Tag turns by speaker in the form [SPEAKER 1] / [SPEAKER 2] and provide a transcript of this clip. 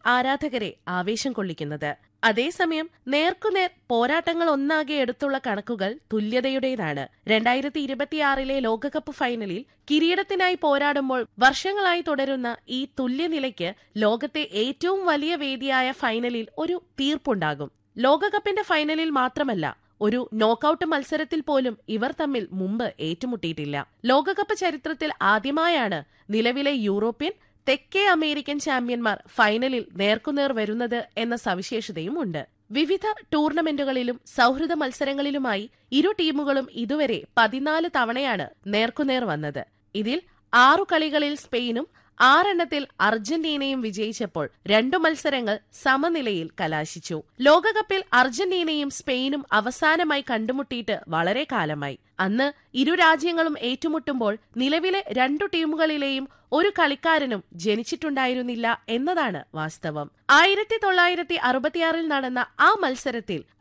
[SPEAKER 1] ആരാധകരെ ആവേശം കൊള്ളിക്കുന്നത് അതേസമയം നേർക്കുനേർ പോരാട്ടങ്ങൾ ഒന്നാകെ എടുത്തുള്ള കണക്കുകൾ തുല്യതയുടേതാണ് രണ്ടായിരത്തി ഇരുപത്തിയാറിലെ ലോകകപ്പ് ഫൈനലിൽ കിരീടത്തിനായി പോരാടുമ്പോൾ വർഷങ്ങളായി തുടരുന്ന ഈ തുല്യനിലയ്ക്ക് ലോകത്തെ ഏറ്റവും വലിയ വേദിയായ ഫൈനലിൽ ഒരു തീർപ്പുണ്ടാകും ലോകകപ്പിന്റെ ഫൈനലിൽ മാത്രമല്ല ഒരു നോക്കൌട്ട് മത്സരത്തിൽ പോലും ഇവർ തമ്മിൽ മുമ്പ് ഏറ്റുമുട്ടിയിട്ടില്ല ലോകകപ്പ് ചരിത്രത്തിൽ ആദ്യമായാണ് നിലവിലെ യൂറോപ്യൻ തെക്കേ അമേരിക്കൻ ചാമ്പ്യന്മാർ ഫൈനലിൽ നേർക്കുനേർ വരുന്നത് എന്ന സവിശേഷതയും ഉണ്ട് വിവിധ ടൂർണമെന്റുകളിലും സൗഹൃദ മത്സരങ്ങളിലുമായി ഇരു ടീമുകളും ഇതുവരെ പതിനാല് തവണയാണ് നേർക്കുനേർ വന്നത് ഇതിൽ ആറു കളികളിൽ സ്പെയിനും ആറെണ്ണത്തിൽ അർജന്റീനയും വിജയിച്ചപ്പോൾ രണ്ടു മത്സരങ്ങൾ സമനിലയിൽ കലാശിച്ചു ലോകകപ്പിൽ അർജന്റീനയും സ്പെയിനും അവസാനമായി കണ്ടുമുട്ടിയിട്ട് വളരെ കാലമായി അന്ന് ഇരു രാജ്യങ്ങളും ഏറ്റുമുട്ടുമ്പോൾ നിലവിലെ രണ്ടു ടീമുകളിലെയും ഒരു കളിക്കാരനും ജനിച്ചിട്ടുണ്ടായിരുന്നില്ല എന്നതാണ് വാസ്തവം ആയിരത്തി തൊള്ളായിരത്തി അറുപത്തിയാറിൽ നടന്ന ആ മത്സരത്തിൽ